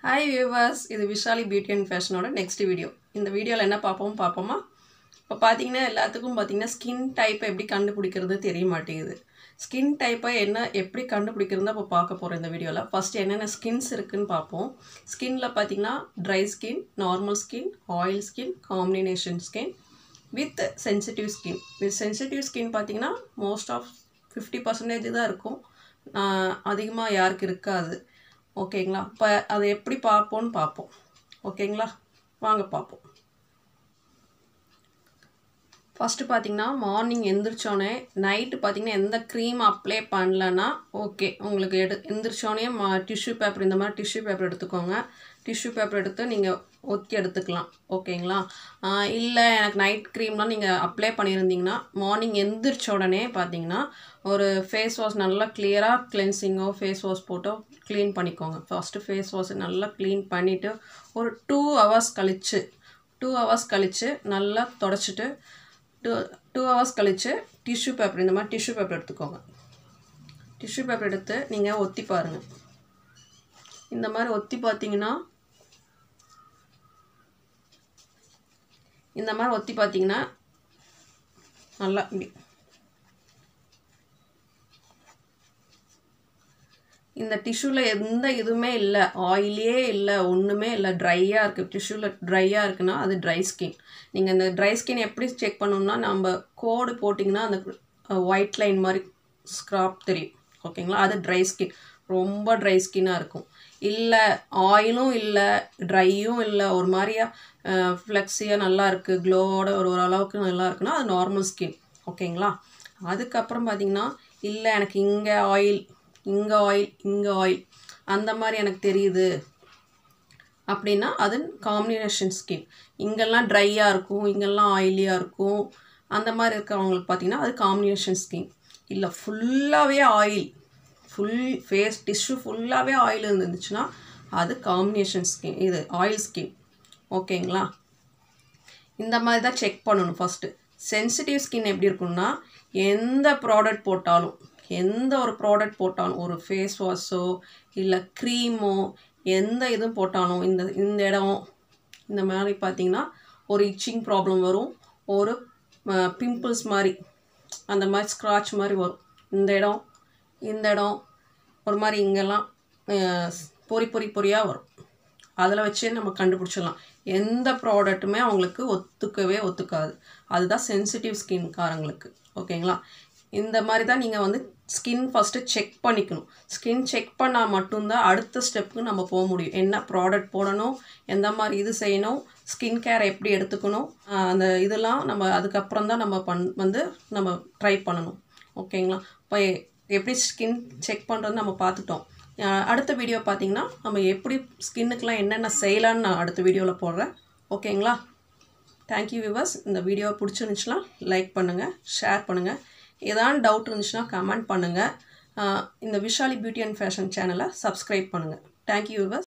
hi viewers இது Vishali beauty and ஃபேஷனோட next video இந்த வீடியோவில் என்ன பார்ப்போம் பார்ப்போமா இப்போ பார்த்தீங்கன்னா எல்லாத்துக்கும் பார்த்தீங்கன்னா ஸ்கின் டைப்பை எப்படி கண்டுபிடிக்கிறது தெரிய மாட்டேங்குது ஸ்கின் டைப்பை என்ன எப்படி கண்டுபிடிக்கிறது இப்போ பார்க்க போகிறோம் இந்த வீடியோவில் ஃபஸ்ட்டு என்னென்ன ஸ்கின்ஸ் இருக்குன்னு பார்ப்போம் ஸ்கின்ல பார்த்தீங்கன்னா dry skin normal skin oil skin combination skin with sensitive skin with sensitive skin பார்த்தீங்கன்னா மோஸ்ட் ஆஃப் ஃபிஃப்டி பர்சன்டேஜ் தான் இருக்கும் அதிகமாக யாருக்கு இருக்காது ஓகேங்களா இப்போ அதை எப்படி பார்ப்போம்னு பார்ப்போம் ஓகேங்களா வாங்க பார்ப்போம் ஃபஸ்ட்டு பார்த்தீங்கன்னா மார்னிங் எந்திரிச்சோடனே நைட்டு பார்த்தீங்கன்னா எந்த க்ரீம் அப்ளை பண்ணலன்னா ஓகே உங்களுக்கு எடு எந்திரிச்சோடனே மா டிஷ்யூ பேப்பர் இந்த மாதிரி டிஷ்யூ பேப்பர் எடுத்துக்கோங்க டிஷ்யூ பேப்பர் எடுத்து நீங்கள் ஒத்தி எடுத்துக்கலாம் ஓகேங்களா இல்லை எனக்கு நைட் க்ரீம்லாம் நீங்கள் அப்ளை பண்ணியிருந்தீங்கன்னா மார்னிங் எந்திரிச்ச உடனே பார்த்தீங்கன்னா ஒரு ஃபேஸ் வாஷ் நல்லா கிளியராக கிளென்சிங்கோ ஃபேஸ் வாஷ் போட்டோ க்ளீன் பண்ணிக்கோங்க ஃபஸ்ட்டு ஃபேஸ் வாஷ் நல்லா க்ளீன் பண்ணிவிட்டு ஒரு டூ ஹவர்ஸ் கழித்து டூ ஹவர்ஸ் கழித்து நல்லா தொடச்சிட்டு டூ டூ ஹவர்ஸ் கழித்து டிஷ்யூ பேப்பர் இந்த மாதிரி டிஷ்யூ பேப்பர் எடுத்துக்கோங்க டிஷ்யூ பேப்பர் எடுத்து நீங்கள் ஒத்தி பாருங்கள் இந்த மாதிரி ஒத்தி பார்த்தீங்கன்னா இந்த மாதிரி ஒத்தி பார்த்தீங்கன்னா நல்லா இப்படி இந்த டிஷ்யூவில் எந்த இதுவுமே இல்லை ஆயிலே இல்லை ஒன்றுமே இல்லை ட்ரையாக இருக்குது டிஷ்யூவில் ட்ரையாக இருக்குன்னா அது ட்ரை ஸ்கின் நீங்கள் இந்த ட்ரை ஸ்கின் எப்படி செக் பண்ணணும்னா நம்ம கோடு போட்டிங்கன்னா அந்த ஒயிட் லைன் மாதிரி ஸ்க்ராப் தெரியும் ஓகேங்களா அது ட்ரை ஸ்கின் ரொம்ப ட்ரை ஸ்கின்னாக இருக்கும் இல்லை ஆயிலும் இல்லை ட்ரையும் இல்லை ஒரு மாதிரியா ஃப்ளெக்ஸியாக நல்லா இருக்குது க்ளோவோட ஒரு ஓரளவுக்கு நல்லா இருக்குன்னா அது நார்மல் ஸ்கின் ஓகேங்களா அதுக்கப்புறம் பார்த்திங்கன்னா இல்லை எனக்கு இங்கே ஆயில் இங்கே ஆயில் இங்கே ஆயில் அந்த மாதிரி எனக்கு தெரியுது அப்படின்னா அது காம்பினேஷன் ஸ்கின் இங்கெல்லாம் ட்ரையாக இருக்கும் இங்கெல்லாம் ஆயிலியாக இருக்கும் அந்த மாதிரி இருக்கிறவங்களுக்கு பார்த்தீங்கன்னா அது காம்பினேஷன் ஸ்கின் இல்லை ஃபுல்லாகவே ஆயில் ஃபுல் ஃபேஸ் டிஷ்யூ ஃபுல்லாகவே ஆயில் இருந்துச்சுன்னா அது காம்பினேஷன் ஸ்கின் இது ஆயில் ஸ்கின் ஓகேங்களா இந்த மாதிரி தான் செக் பண்ணணும் ஃபஸ்ட்டு சென்சிட்டிவ் ஸ்கின் எப்படி இருக்குன்னா எந்த ப்ராடக்ட் போட்டாலும் எந்த ஒரு ப்ராடக்ட் போட்டாலும் ஒரு ஃபேஸ் வாஷோ இல்லை க்ரீமோ எந்த இதுவும் போட்டாலும் இந்த இந்த இடம் இந்த மாதிரி பார்த்திங்கன்னா ஒரு இச்சிங் ப்ராப்ளம் வரும் ஒரு பிம்பிள்ஸ் மாதிரி அந்த மாதிரி ஸ்க்ராட்ச் மாதிரி வரும் இந்த இடம் இந்த இடம் ஒரு மாதிரி இங்கெல்லாம் பொறி பொறி பொறியாக வரும் அதில் வச்சே நம்ம கண்டுபிடிச்சிடலாம் எந்த ப்ராடக்ட்டுமே அவங்களுக்கு ஒத்துக்கவே ஒத்துக்காது அதுதான் சென்சிட்டிவ் ஸ்கின்காரங்களுக்கு ஓகேங்களா இந்த மாதிரி தான் நீங்கள் வந்து ஸ்கின் ஃபஸ்ட்டு செக் பண்ணிக்கணும் ஸ்கின் செக் பண்ணால் மட்டும்தான் அடுத்த ஸ்டெப்புக்கு நம்ம போக முடியும் என்ன ப்ராடக்ட் போடணும் எந்த மாதிரி இது செய்யணும் ஸ்கின் கேர் எப்படி எடுத்துக்கணும் அந்த இதெல்லாம் நம்ம அதுக்கப்புறம் தான் நம்ம பண் வந்து நம்ம ட்ரை பண்ணணும் ஓகேங்களா இப்போ எப்படி ஸ்கின் செக் பண்ணுறது நம்ம பார்த்துட்டோம் அடுத்த வீடியோ பார்த்தீங்கன்னா நம்ம எப்படி ஸ்கின்னுக்கெலாம் என்னென்ன செய்யலான்னு நான் அடுத்த வீடியோவில் போடுறேன் ஓகேங்களா தேங்க்யூ விவர்ஸ் இந்த வீடியோ பிடிச்சிருந்துச்சுன்னா லைக் பண்ணுங்கள் ஷேர் பண்ணுங்கள் ஏதாவது டவுட் இருந்துச்சுன்னா கமெண்ட் பண்ணுங்கள் இந்த விஷாலி பியூட்டி அண்ட் ஃபேஷன் சேனலை சப்ஸ்கிரைப் பண்ணுங்கள் தேங்க்யூ விவர்ஸ்